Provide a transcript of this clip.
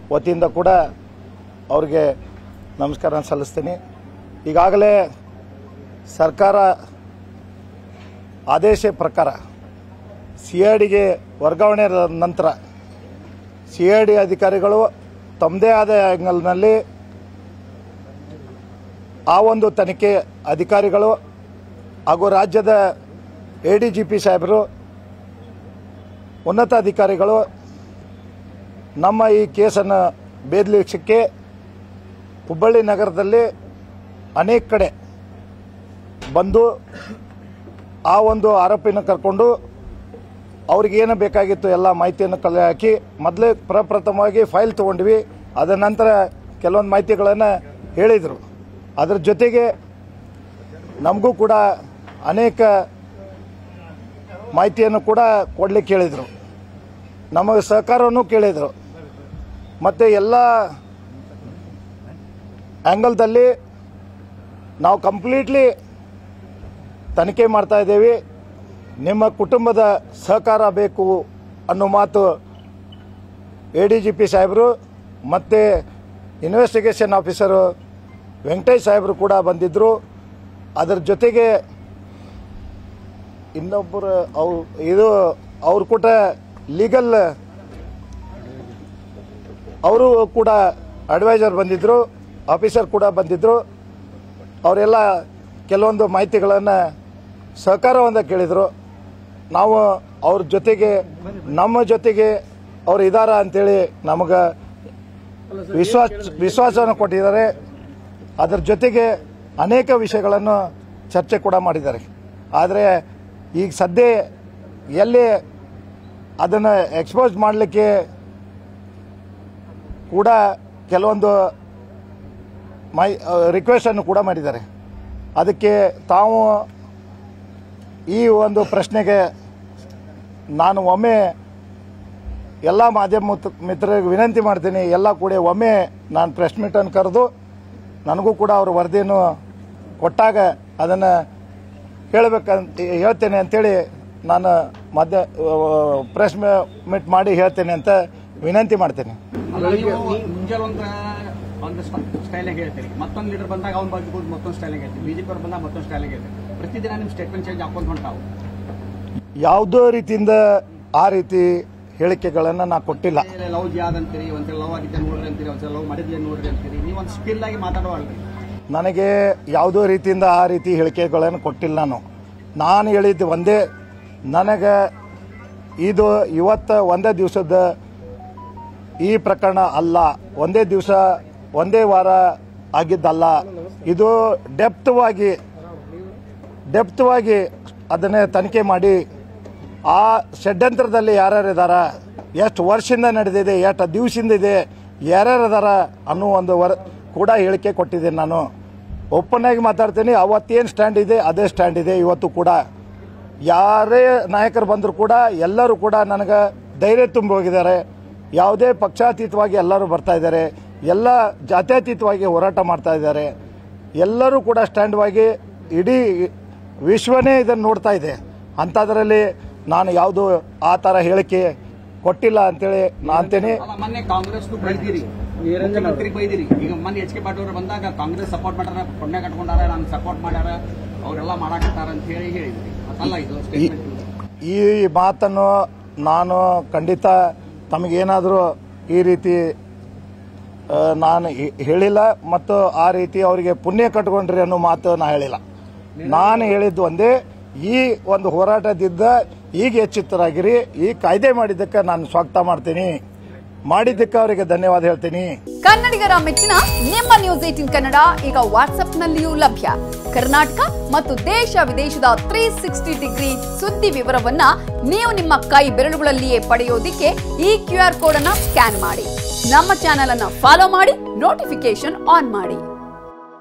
ವತಿಯಿಂದ ಕೂಡ ಅವ್ರಿಗೆ ನಮಸ್ಕಾರ ಸಲ್ಲಿಸ್ತೀನಿ ಈಗಾಗಲೇ ಸರ್ಕಾರ ಆದೇಶ ಪ್ರಕಾರ ಸಿ ಐ ಡಿಗೆ ವರ್ಗಾವಣೆ ನಂತರ ಸಿ ಐ ಡಿ ಅಧಿಕಾರಿಗಳು ತಮ್ಮದೇ ಆದ ಆ್ಯಂಗಲ್ನಲ್ಲಿ ಆ ಒಂದು ತನಿಖೆ ಅಧಿಕಾರಿಗಳು ಹಾಗೂ ರಾಜ್ಯದ ಎ ಡಿ ಜಿ ಪಿ ಸಾಹೇಬರು ಉನ್ನತ ಅಧಿಕಾರಿಗಳು ನಮ್ಮ ಈ ಕೇಸನ್ನು ಬೇದಲಿಸಕ್ಕೆ ಹುಬ್ಬಳ್ಳಿ ನಗರದಲ್ಲಿ ಅನೇಕ ಕಡೆ ಬಂದು ಆ ಒಂದು ಆರೋಪಿನ ಕರ್ಕೊಂಡು ಅವ್ರಿಗೆ ಏನು ಬೇಕಾಗಿತ್ತು ಎಲ್ಲ ಮಾಹಿತಿಯನ್ನು ಕಲೆ ಹಾಕಿ ಮೊದಲೇ ಪ್ರಪ್ರಥಮವಾಗಿ ಫೈಲ್ ತೊಗೊಂಡ್ವಿ ಅದರ ನಂತರ ಕೆಲವೊಂದು ಮಾಹಿತಿಗಳನ್ನು ಹೇಳಿದರು ಅದರ ಜೊತೆಗೆ ನಮಗೂ ಕೂಡ ಅನೇಕ ಮಾಹಿತಿಯನ್ನು ಕೂಡ ಕೊಡಲಿಕ್ಕೆ ಹೇಳಿದರು ನಮಗೆ ಸಹಕಾರವನ್ನು ಕೇಳಿದರು ಮತ್ತು ಎಲ್ಲ ಆ್ಯಂಗಲ್ದಲ್ಲಿ ನಾವು ಕಂಪ್ಲೀಟ್ಲಿ ತನಿಖೆ ಮಾಡ್ತಾ ಇದ್ದೇವೆ ನಿಮ್ಮ ಕುಟುಂಬದ ಸಹಕಾರ ಬೇಕು ಅನ್ನೋ ಮಾತು ಎ ಡಿ ಜಿ ಪಿ ಸಾಹೇಬರು ಮತ್ತು ಇನ್ವೆಸ್ಟಿಗೇಷನ್ ಆಫೀಸರು ವೆಂಕಟೇಶ್ ಸಾಹೇಬರು ಕೂಡ ಬಂದಿದ್ದರು ಅದರ ಜೊತೆಗೆ ಇನ್ನೊಬ್ಬರು ಅವು ಇದು ಅವ್ರು ಕೂಡ ಲೀಗಲ್ ಅವರು ಕೂಡ ಅಡ್ವೈಸರ್ ಬಂದಿದ್ದರು ಆಫೀಸರ್ ಕೂಡ ಬಂದಿದ್ದರು ಅವರೆಲ್ಲ ಕೆಲವೊಂದು ಮಾಹಿತಿಗಳನ್ನು ಸಹಕಾರವನ್ನು ಕೇಳಿದರು ನಾವು ಅವ್ರ ಜೊತೆಗೆ ನಮ್ಮ ಜೊತೆಗೆ ಅವ್ರು ಇದಾರ ಅಂತೇಳಿ ನಮಗೆ ವಿಶ್ವಾಸ ವಿಶ್ವಾಸವನ್ನು ಕೊಟ್ಟಿದ್ದಾರೆ ಅದರ ಜೊತೆಗೆ ಅನೇಕ ವಿಷಯಗಳನ್ನು ಚರ್ಚೆ ಕೂಡ ಮಾಡಿದ್ದಾರೆ ಆದರೆ ಈಗ ಸದ್ಯ ಎಲ್ಲಿ ಅದನ್ನು ಎಕ್ಸ್ಪೋಸ್ ಮಾಡಲಿಕ್ಕೆ ಕೂಡ ಕೆಲವೊಂದು ಮೈ ರಿಕ್ವೆಸ್ಟನ್ನು ಕೂಡ ಮಾಡಿದ್ದಾರೆ ಅದಕ್ಕೆ ತಾವು ಈ ಒಂದು ಪ್ರಶ್ನೆಗೆ ನಾನು ಒಮ್ಮೆ ಎಲ್ಲ ಮಾಧ್ಯಮ ಮುತ್- ಮಿತ್ರರಿಗೆ ವಿನಂತಿ ಮಾಡ್ತೀನಿ ಎಲ್ಲ ಕೂಡ ಒಮ್ಮೆ ನಾನು ಪ್ರೆಸ್ ಮೀಟನ್ನು ಕರೆದು ನನಗೂ ಕೂಡ ಅವ್ರ ವರದಿಯನ್ನು ಕೊಟ್ಟಾಗ ಅದನ್ನು ಹೇಳಬೇಕಂತ ಹೇಳ್ತೇನೆ ಅಂತೇಳಿ ನಾನು ಮಧ್ಯ ಪ್ರೆಸ್ ಮೀಟ್ ಮಾಡಿ ಹೇಳ್ತೇನೆ ಅಂತ ವಿನಂತಿ ಮಾಡ್ತೇನೆ ಅಲ್ಲ ನೀವು ಮುಂಜಾನೆ ಒಂದ್ ಒಂದು ಸ್ಟೈಲ್ ಹೇಳ್ತೀರಿ ಮತ್ತೊಂದು ಲೀಡರ್ ಬಂದಾಗ ಅವ್ನ ಬಗ್ಗೆ ಮತ್ತೊಂದು ಸ್ಟೈಲ್ ಹೇಳ್ತೀರಿ ಬಿಜೆಪಿ ಅವ್ರು ಬಂದಾಗ ಮತ್ತೊಂದು ಸ್ಟೈಲ್ ಹೇಳ್ತೀರಿ ಪ್ರತಿದಿನ ನಿಮ್ ಸ್ಟೇಟ್ಮೆಂಟ್ ಚೇಂಜ್ ಹಾಕೊಂಡು ಹೊಂಟಾವು ಯಾವುದೋ ರೀತಿಯಿಂದ ಆ ರೀತಿ ಹೇಳಿಕೆಗಳನ್ನು ನಾ ಕೊಟ್ಟಿಲ್ಲ ಲವ್ ಜಿಯಾದ್ ಅಂತೀರಿ ಒಂದ್ಸಲ ಲವ್ ಆಗಿದ್ದೆ ನೋಡ್ರಿ ಅಂತೀರಿ ಒಂದ್ಸಲ ಲವ್ ಮಾಡಿದ್ಲೆ ನೋಡ್ರಿ ಅಂತೀರಿ ನೀವು ಒಂದು ಸ್ಕಿಲ್ ಆಗಿ ಮಾತಾಡುವಲ್ರಿ ನನಗೆ ಯಾವುದೋ ರೀತಿಯಿಂದ ಆ ರೀತಿ ಹೇಳಿಕೆಗಳನ್ನು ಕೊಟ್ಟಿಲ್ಲ ನಾನು ನಾನು ಹೇಳಿದ್ದು ಒಂದೇ ನನಗೆ ಇದು ಇವತ್ತು ಒಂದೇ ದಿವಸದ ಈ ಪ್ರಕರಣ ಅಲ್ಲ ಒಂದೇ ದಿವಸ ಒಂದೇ ವಾರ ಆಗಿದ್ದಲ್ಲ ಇದು ಡೆಪ್ತವಾಗಿ ಡೆಪ್ತವಾಗಿ ಅದನ್ನೇ ತನಿಖೆ ಮಾಡಿ ಆ ಷಡ್ಯಂತ್ರದಲ್ಲಿ ಯಾರ್ಯಾರು ಇದಾರ ಎಷ್ಟು ವರ್ಷದಿಂದ ನಡೆದಿದೆ ಎಷ್ಟು ದಿವಸದಿಂದ ಇದೆ ಯಾರ್ಯಾರು ಇದಾರ ಅನ್ನೋ ಒಂದು ವರ ಕೂಡ ಹೇಳಿಕೆ ಕೊಟ್ಟಿದ್ದೀನಿ ನಾನು ಓಪನ್ ಆಗಿ ಮಾತಾಡ್ತೀನಿ ಅವತ್ತೇನು ಸ್ಟ್ಯಾಂಡ್ ಇದೆ ಅದೇ ಸ್ಟ್ಯಾಂಡ್ ಇದೆ ಇವತ್ತು ಕೂಡ ಯಾರೇ ನಾಯಕರು ಬಂದರೂ ಕೂಡ ಎಲ್ಲರೂ ಕೂಡ ನನಗೆ ಧೈರ್ಯ ತುಂಬಿ ಹೋಗಿದ್ದಾರೆ ಯಾವುದೇ ಪಕ್ಷಾತೀತವಾಗಿ ಎಲ್ಲರೂ ಬರ್ತಾ ಇದ್ದಾರೆ ಎಲ್ಲ ಜಾತ್ಯತೀತವಾಗಿ ಹೋರಾಟ ಮಾಡ್ತಾ ಇದ್ದಾರೆ ಎಲ್ಲರೂ ಕೂಡ ಸ್ಟ್ಯಾಂಡ್ವಾಗಿ ಇಡೀ ವಿಶ್ವನೇ ಇದನ್ನು ನೋಡ್ತಾ ಇದೆ ಅಂಥದ್ರಲ್ಲಿ ನಾನು ಯಾವುದು ಆ ಥರ ಹೇಳಿಕೆ ಕೊಟ್ಟಿಲ್ಲ ಅಂತೇಳಿ ನಾ ಅಂತೀನಿ ಅಲ್ಲ ಮೊನ್ನೆ ಕಾಂಗ್ರೆಸ್ ಬೈದಿರಿ ಮುಖ್ಯಮಂತ್ರಿ ಬೈದಿರಿ ಈಗ ಮೊನ್ನೆ ಎಚ್ ಕೆ ಪಾಟೀಲ್ ಅವರು ಬಂದಾಗ ಕಾಂಗ್ರೆಸ್ ಸಪೋರ್ಟ್ ಮಾಡ್ಯಾರ ಪುಣ್ಯ ಕಟ್ಕೊಂಡಾರ ನಾನು ಸಪೋರ್ಟ್ ಮಾಡ್ಯಾರ ಅವರೆಲ್ಲ ಮಾಡಾಕತ್ತಾರ ಅಂತ ಹೇಳಿ ಹೇಳಿದ್ರಿ ಅಲ್ಲ ಇದು ಈ ಸ್ಟೇಟ್ಮೆಂಟ್ ಈ ಮಾತನ್ನು ನಾನು ಖಂಡಿತ ತಮಗೇನಾದರೂ ಈ ರೀತಿ ಆ, ನಾನು ಹೇ- ಹೇಳಿಲ್ಲ ಮತ್ತು ಆ ರೀತಿ ಅವರಿಗೆ ಪುಣ್ಯ ಕಟ್ಕೊಂಡ್ರಿ ಅನ್ನೋ ಮಾತು ನಾ ಹೇಳಿಲ್ಲ ನಾನು ಹೇಳಿದ್ದು ಒಂದೇ ಈ ಒಂದು ಹೋರಾಟದಿಂದ ಈಗ ಎಚ್ಚೆತ್ತರಾಗಿರಿ ಈ ಕಾಯ್ದೆ ಮಾಡಿದ್ದಕ್ಕೆ ನಾನು ಸ್ವಾಗತ ಮಾಡ್ತೀನಿ ಮಾಡಿದ್ದಕ್ಕೆ ಅವರಿಗೆ ಧನ್ಯವಾದ ಹೇಳ್ತೀನಿ ಕನ್ನಡಿಗರ ಮೆಚ್ಚಿನ ನಿಮ್ಮ ನ್ಯೂಸ್ ಏಟಿನ್ ಕನ್ನಡ ಈಗ ವಾಟ್ಸ್ಆಪ್ನಲ್ಲಿಯೂ ಲಭ್ಯ ಕರ್ನಾಟಕ ಮತ್ತು ದೇಶ ವಿದೇಶದ ತ್ರೀ ಸಿಕ್ಸ್ಟಿ ಡಿಗ್ರಿ ಸುದ್ದಿ ವಿವರವನ್ನ ನೀವು ನಿಮ್ಮ ಕೈ ಬೆರಳುಗಳಲ್ಲಿಯೇ ಪಡೆಯೋದಿಕ್ಕೆ ಈ ಕ್ಯೂ ಆರ್ ಕೋಡ್ ಅನ್ನ ಸ್ಕ್ಯಾನ್ ಮಾಡಿ ನಮ್ಮ ಚಾನೆಲ್ ಅನ್ನ ಫಾಲೋ ಮಾಡಿ ನೋಟಿಫಿಕೇಶನ್ ಆನ್ ಮಾಡಿ